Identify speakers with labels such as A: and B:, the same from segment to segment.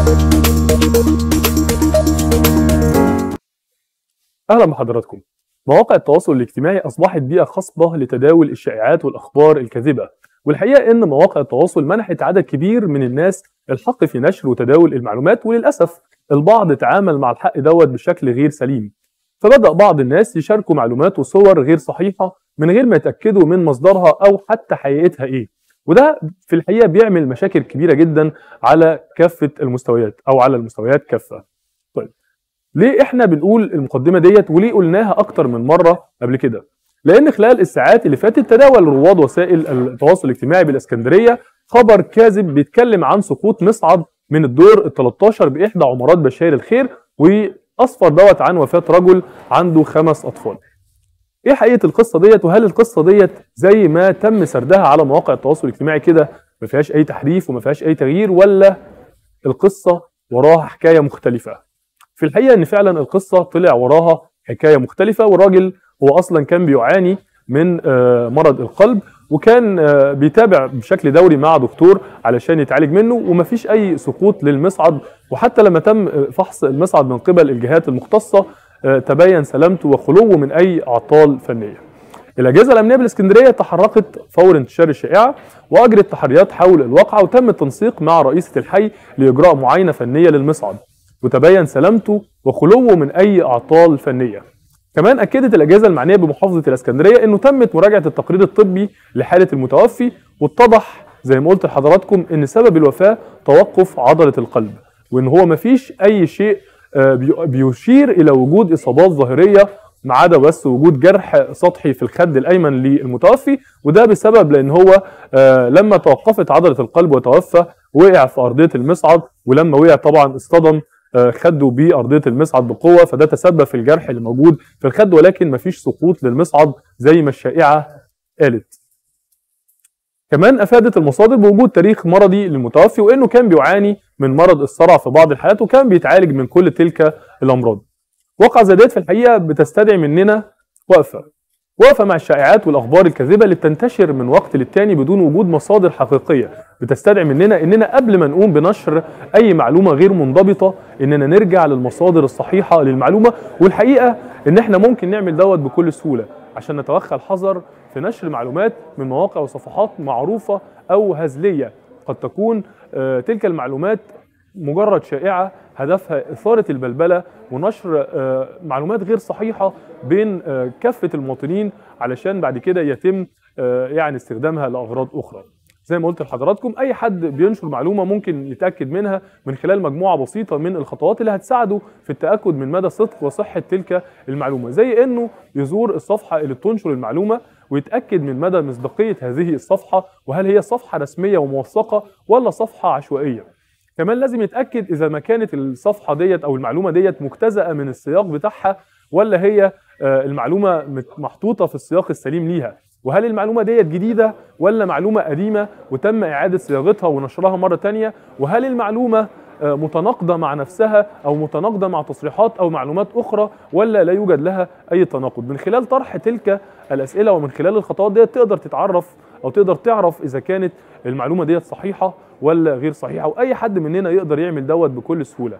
A: اهلا بحضراتكم مواقع التواصل الاجتماعي اصبحت بيئه خصبه لتداول الشائعات والاخبار الكاذبه والحقيقه ان مواقع التواصل منحت عدد كبير من الناس الحق في نشر وتداول المعلومات وللاسف البعض تعامل مع الحق دوت بشكل غير سليم فبدا بعض الناس يشاركوا معلومات وصور غير صحيحه من غير ما يتاكدوا من مصدرها او حتى حقيقتها ايه وده في الحقيقه بيعمل مشاكل كبيره جدا على كافه المستويات او على المستويات كافه طيب ليه احنا بنقول المقدمه ديت وليه قلناها اكتر من مره قبل كده لان خلال الساعات اللي فاتت تداول رواد وسائل التواصل الاجتماعي بالاسكندريه خبر كاذب بيتكلم عن سقوط مصعد من الدور ال 13 باحدى عمارات بشاير الخير واسفر دوت عن وفاه رجل عنده خمس اطفال ايه حقيقه القصه ديت وهل القصه ديت زي ما تم سردها على مواقع التواصل الاجتماعي كده ما فيهاش اي تحريف وما فيهاش اي تغيير ولا القصه وراها حكايه مختلفه في الحقيقه ان فعلا القصه طلع وراها حكايه مختلفه والراجل هو اصلا كان بيعاني من آه، مرض القلب وكان آه، بيتابع بشكل دوري مع دكتور علشان يتعالج منه ومفيش اي سقوط للمصعد وحتى لما تم آه، فحص المصعد من قبل الجهات المختصه آه، تبين سلامته وخلوه من اي اعطال فنيه. الاجهزه الامنيه بالاسكندريه تحركت فور انتشار الشائعه واجرت تحريات حول الواقعه وتم التنسيق مع رئيسه الحي لاجراء معاينه فنيه للمصعد وتبين سلامته وخلوه من اي اعطال فنيه. كمان اكدت الاجهزه المعنيه بمحافظه الاسكندريه انه تمت مراجعه التقرير الطبي لحاله المتوفي واتضح زي ما قلت لحضراتكم ان سبب الوفاه توقف عضله القلب وان هو مفيش اي شيء آه، بي- بيشير الى وجود اصابات ظاهريه ما عدا بس وجود جرح سطحي في الخد الايمن للمتوفي وده بسبب لان هو آه، لما توقفت عضله القلب وتوفى وقع في ارضيه المصعد ولما وقع طبعا اصطدم آه، خده بارضيه المصعد بقوه فده تسبب في الجرح اللي موجود في الخد ولكن مفيش سقوط للمصعد زي ما الشائعه قالت. كمان افادت المصادر بوجود تاريخ مرضي للمتوفي وانه كان بيعاني من مرض الصرع في بعض الحالات وكان بيتعالج من كل تلك الامراض. واقع زي ديت في الحقيقه بتستدعي مننا وقفه. وقفه مع الشائعات والاخبار الكاذبه اللي بتنتشر من وقت للتاني بدون وجود مصادر حقيقيه بتستدعي مننا اننا قبل ما نقوم بنشر اي معلومه غير منضبطه اننا نرجع للمصادر الصحيحه للمعلومه والحقيقه ان احنا ممكن نعمل دوت بكل سهوله عشان نتوخى الحذر في نشر معلومات من مواقع وصفحات معروفه او هزليه قد تكون آه، تلك المعلومات مجرد شائعه هدفها اثاره البلبله ونشر آه، معلومات غير صحيحه بين آه، كافه المواطنين علشان بعد كده يتم آه، يعني استخدامها لاغراض اخرى. زي ما قلت لحضراتكم اي حد بينشر معلومه ممكن يتاكد منها من خلال مجموعه بسيطه من الخطوات اللي هتساعده في التاكد من مدى صدق وصحه تلك المعلومه زي انه يزور الصفحه اللي بتنشر المعلومه ويتاكد من مدى مصداقيه هذه الصفحه وهل هي صفحه رسميه وموثقه ولا صفحه عشوائيه كمان لازم يتاكد اذا ما كانت الصفحه ديت او المعلومه ديت مجتزاه من السياق بتاعها ولا هي آه، المعلومه مت- محطوطه في السياق السليم ليها وهل المعلومه ديت جديده ولا معلومه قديمه وتم اعاده صياغتها ونشرها مره تانية وهل المعلومه آه، متناقضه مع نفسها او متناقضه مع تصريحات او معلومات اخرى ولا لا يوجد لها اي تناقض من خلال طرح تلك الاسئله ومن خلال الخطوات ديت تقدر تتعرف او تقدر تعرف اذا كانت المعلومه ديت صحيحه ولا غير صحيحه واي حد مننا يقدر يعمل دوت بكل سهوله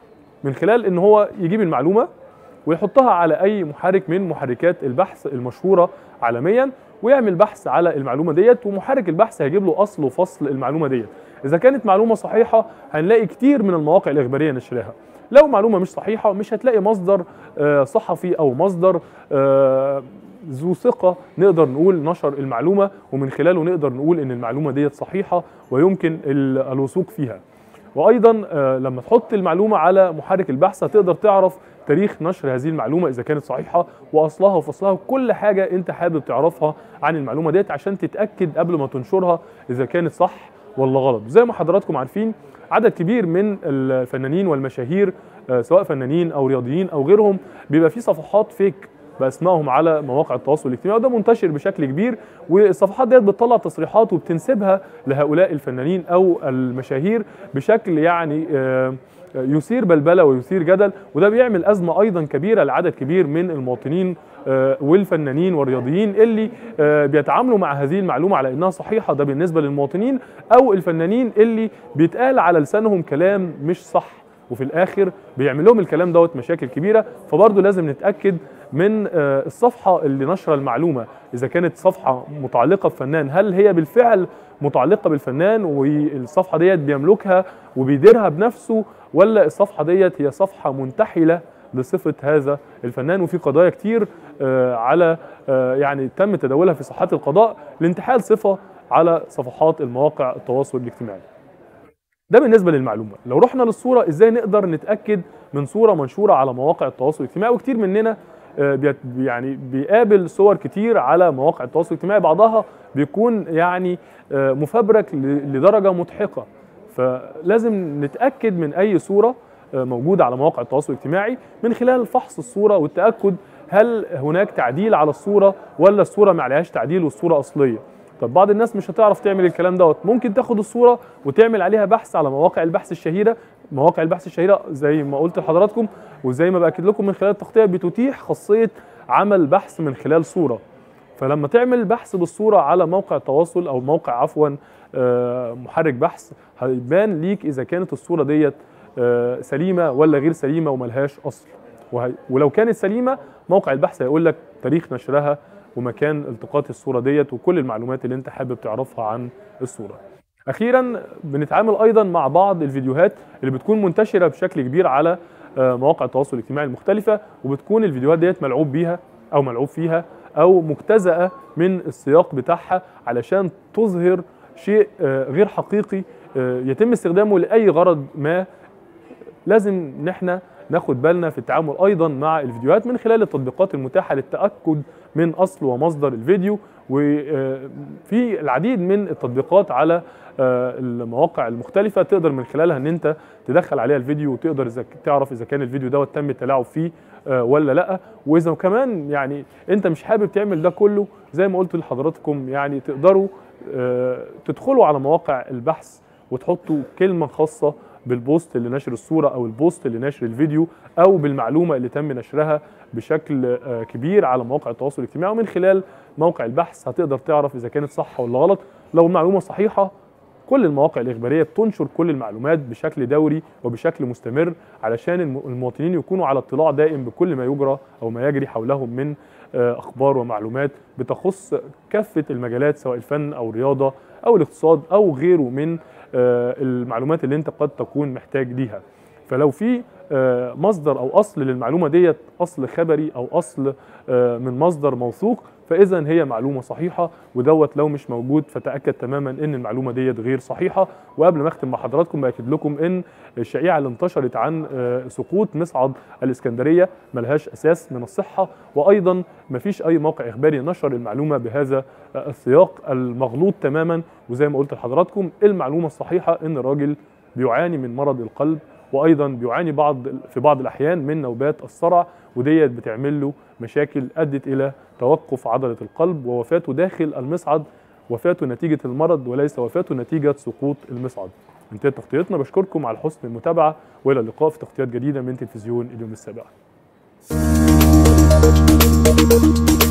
A: من خلال ان هو يجيب المعلومه ويحطها على اي محرك من محركات البحث المشهوره عالميا ويعمل بحث على المعلومه ديت ومحرك البحث هيجيب له اصل وفصل المعلومه ديت اذا كانت معلومه صحيحه هنلاقي كتير من المواقع الاخباريه نشرها لو معلومه مش صحيحه مش هتلاقي مصدر آه، صحفي او مصدر آه، ذو ثقه نقدر نقول نشر المعلومه ومن خلاله نقدر نقول ان المعلومه ديت صحيحه ويمكن ال- الوثوق فيها وايضا آه، لما تحط المعلومه على محرك البحث هتقدر تعرف تاريخ نشر هذه المعلومه اذا كانت صحيحه واصلها وفصلها وكل حاجه انت حابب تعرفها عن المعلومه ديت عشان تتاكد قبل ما تنشرها اذا كانت صح ولا غلط زي ما حضراتكم عارفين عدد كبير من الفنانين والمشاهير آه، سواء فنانين او رياضيين او غيرهم بيبقى في صفحات فيك باسمائهم على مواقع التواصل الاجتماعي وده منتشر بشكل كبير والصفحات ديت بتطلع تصريحات وبتنسبها لهؤلاء الفنانين او المشاهير بشكل يعني آه، يثير بلبله ويثير جدل وده بيعمل ازمه ايضا كبيره لعدد كبير من المواطنين آه، والفنانين والرياضيين اللي آه، بيتعاملوا مع هذه المعلومه على انها صحيحه ده بالنسبه للمواطنين او الفنانين اللي بيتقال على لسانهم كلام مش صح وفي الاخر بيعمل لهم الكلام دوت مشاكل كبيره فبرضه لازم نتاكد من آه، الصفحه اللي نشر المعلومه اذا كانت صفحه متعلقه بفنان هل هي بالفعل متعلقه بالفنان والصفحه ديت بيملكها وبيديرها بنفسه ولا الصفحه ديت هي صفحه منتحله لصفه هذا الفنان وفي قضايا كتير آه، على آه، يعني تم تداولها في صحات القضاء لانتحال صفه على صفحات المواقع التواصل الاجتماعي ده بالنسبه للمعلومه لو رحنا للصوره ازاي نقدر نتاكد من صوره منشوره على مواقع التواصل الاجتماعي وكتير مننا آه، بيت- يعني بيقابل صور كتير على مواقع التواصل الاجتماعي بعضها بيكون يعني آه، مفبرك ل- لدرجه مضحكه فلازم نتاكد من اي صوره آه، موجوده على مواقع التواصل الاجتماعي من خلال فحص الصوره والتاكد هل هناك تعديل على الصوره ولا الصوره ما عليهاش تعديل والصوره اصليه طب بعض الناس مش هتعرف تعمل الكلام دوت ممكن تاخد الصوره وتعمل عليها بحث على مواقع البحث الشهيره مواقع البحث الشهيره زي ما قلت لحضراتكم وزي ما باكد لكم من خلال التغطيه بتتيح خاصيه عمل بحث من خلال صوره فلما تعمل بحث بالصوره على موقع تواصل او موقع عفوا آه، محرك بحث هيبان ليك اذا كانت الصوره ديت آه، سليمه ولا غير سليمه وملهاش اصل وهي- ولو كانت سليمه موقع البحث هيقول لك تاريخ نشرها ومكان التقاط الصوره ديت وكل المعلومات اللي انت حابب تعرفها عن الصوره اخيرا بنتعامل ايضا مع بعض الفيديوهات اللي بتكون منتشره بشكل كبير على آه، مواقع التواصل الاجتماعي المختلفه وبتكون الفيديوهات ديت ملعوب بيها او ملعوب فيها او مجتزأه من السياق بتاعها علشان تظهر شيء آه، غير حقيقي آه، يتم استخدامه لاي غرض ما لازم ان احنا ناخد بالنا في التعامل ايضا مع الفيديوهات من خلال التطبيقات المتاحه للتاكد من اصل ومصدر الفيديو وفي العديد من التطبيقات على آه، المواقع المختلفه تقدر من خلالها ان انت تدخل عليها الفيديو وتقدر اذا تعرف اذا كان الفيديو دوت تم التلاعب فيه آه، ولا لا واذا كمان يعني انت مش حابب تعمل ده كله زي ما قلت لحضراتكم يعني تقدروا آه، تدخلوا على مواقع البحث وتحطوا كلمه خاصه بالبوست اللي نشر الصوره او البوست اللي نشر الفيديو او بالمعلومه اللي تم نشرها بشكل آه، كبير على مواقع التواصل الاجتماعي ومن خلال موقع البحث هتقدر تعرف اذا كانت صح ولا غلط لو المعلومه صحيحه كل المواقع الإخبارية بتنشر كل المعلومات بشكل دوري وبشكل مستمر علشان الم- المواطنين يكونوا على اطلاع دائم بكل ما يجرى أو ما يجري حولهم من آه، أخبار ومعلومات بتخص كافة المجالات سواء الفن أو الرياضة أو الاقتصاد أو غيره من آه، المعلومات اللي أنت قد تكون محتاج ليها فلو في آه، مصدر أو أصل للمعلومة ديت أصل خبري أو أصل آه، من مصدر موثوق فاذا هي معلومه صحيحه ودوت لو مش موجود فتاكد تماما ان المعلومه ديت غير صحيحه وقبل ما اختم مع حضراتكم باكد لكم ان الشائعه اللي انتشرت عن آه، سقوط مصعد الاسكندريه ملهاش اساس من الصحه وايضا مفيش اي موقع اخباري نشر المعلومه بهذا آه، السياق المغلوط تماما وزي ما قلت لحضراتكم المعلومه الصحيحه ان الراجل بيعاني من مرض القلب وايضا بيعاني بعض في بعض الاحيان من نوبات الصرع وديت بتعمل له مشاكل ادت الى توقف عضله القلب ووفاته داخل المصعد وفاته نتيجه المرض وليس وفاته نتيجه سقوط المصعد. انتهت تغطيتنا بشكركم على حسن المتابعه والى اللقاء في تغطيات جديده من تلفزيون اليوم السابع.